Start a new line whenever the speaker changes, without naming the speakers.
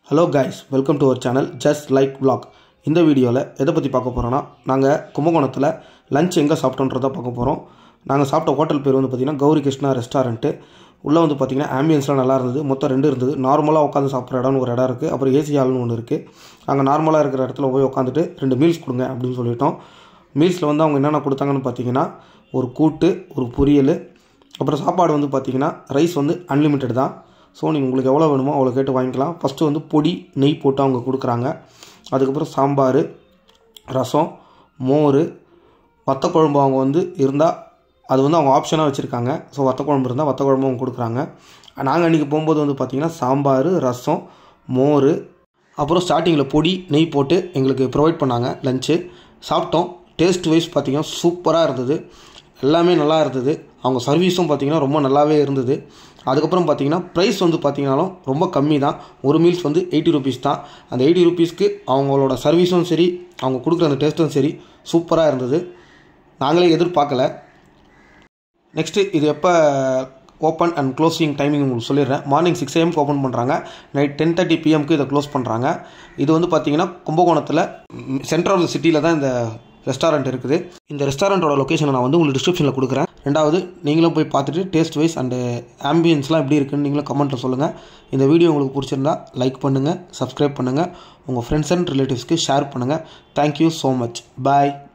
hello guys welcome to our channel just like vlog இந்த வீடியோவில் எதை பற்றி பார்க்க போகிறோன்னா நாங்கள் கும்பகோணத்தில் லஞ்ச் எங்கே சாப்பிட்டோன்றதை பார்க்க போகிறோம் நாங்கள் சாப்பிட்ட ஹோட்டல் பேர் வந்து பார்த்திங்கன்னா கௌரி கிருஷ்ணா ரெஸ்டாரண்ட்டு உள்ளே வந்து பார்த்திங்கன்னா ஆம்பியன்ஸ்லாம் நல்லா இருந்தது மொத்தம் ரெண்டு இருந்தது நார்மலாக உட்காந்து சாப்பிட்ற இடம்னு ஒரு இடம் இருக்குது அப்புறம் ஏசி ஹால்னு ஒன்று இருக்குது அங்கே நார்மலாக இருக்கிற இடத்துல போய் உட்காந்துட்டு ரெண்டு மீல்ஸ் கொடுங்க அப்படின்னு சொல்லிட்டோம் மீல்ஸில் வந்து அவங்க என்னென்ன கொடுத்தாங்கன்னு பார்த்தீங்கன்னா ஒரு கூட்டு ஒரு பொரியல் அப்புறம் சாப்பாடு வந்து பார்த்தீங்கன்னா ரைஸ் வந்து அன்லிமிட்டெட் தான் ஸோ நீங்கள் உங்களுக்கு எவ்வளோ வேணுமோ அவ்வளோ கேட்டு வாங்கிக்கலாம் ஃபஸ்ட்டு வந்து பொடி நெய் போட்டு அவங்க கொடுக்குறாங்க அதுக்கப்புறம் சாம்பார் ரசம் மோர் வத்த குழம்பு அவங்க வந்து இருந்தால் அது வந்து அவங்க ஆப்ஷனாக வச்சுருக்காங்க ஸோ வத்த குழம்பு இருந்தால் வத்த குழம்பு அவங்க கொடுக்குறாங்க நாங்கள் அன்றைக்கி போகும்போது வந்து பார்த்திங்கன்னா சாம்பார் ரசம் மோர் அப்புறம் ஸ்டார்டிங்கில் பொடி நெய் போட்டு எங்களுக்கு ப்ரொவைட் பண்ணாங்க லஞ்சு சாப்பிட்டோம் டேஸ்ட் வைஸ் பார்த்திங்கன்னா சூப்பராக இருந்தது எல்லாமே நல்லா இருந்தது அவங்க சர்வீஸும் பார்த்திங்கன்னா ரொம்ப நல்லாவே இருந்தது அதுக்கப்புறம் பார்த்திங்கன்னா ப்ரைஸ் வந்து பார்த்திங்கனாலும் ரொம்ப கம்மி தான் ஒரு மீல்ஸ் வந்து எயிட்டி ருபீஸ் தான் அந்த எயிட்டி ருபீஸ்க்கு அவங்களோட சர்வீஸும் சரி அவங்க கொடுக்குற அந்த டேஸ்ட்டும் சரி சூப்பராக இருந்தது நாங்களே எதிர்பார்க்கல நெக்ஸ்ட்டு இது எப்போ ஓப்பன் அண்ட் க்ளோசிங் டைமிங் உங்களுக்கு சொல்லிடுறேன் மார்னிங் சிக்ஸ் ஏஎம்க்கு ஓப்பன் பண்ணுறாங்க நைட் டென் தேர்ட்டி பிஎம்க்கு இதை க்ளோஸ் பண்ணுறாங்க இது வந்து பார்த்தீங்கன்னா கும்பகோணத்தில் சென்ட்ரல் ஆஃப் த சிட்டியில் தான் இந்த ரெஸ்டாரண்ட் இருக்குது இந்த ரெஸ்டாரண்ட்டோட லொக்கேஷனை நான் வந்து உங்களுக்கு டிஸ்கிரிப்ஷனில் கொடுக்குறேன் ரெண்டாவது நீங்களும் போய் பார்த்துட்டு டேஸ்ட் வைஸ் அண்டு ஆம்பியன்ஸ்லாம் எப்படி இருக்குன்னு நீங்களும் கமெண்ட்டில் சொல்லுங்கள் இந்த வீடியோ உங்களுக்கு பிடிச்சிருந்தா லைக் பண்ணுங்கள் சப்ஸ்கிரைப் பண்ணுங்கள் உங்கள் ஃப்ரெண்ட்ஸ் அண்ட் ரிலேட்டிவ்ஸ்க்கு ஷேர் பண்ணுங்கள் தேங்க்யூ ஸோ மச் பாய்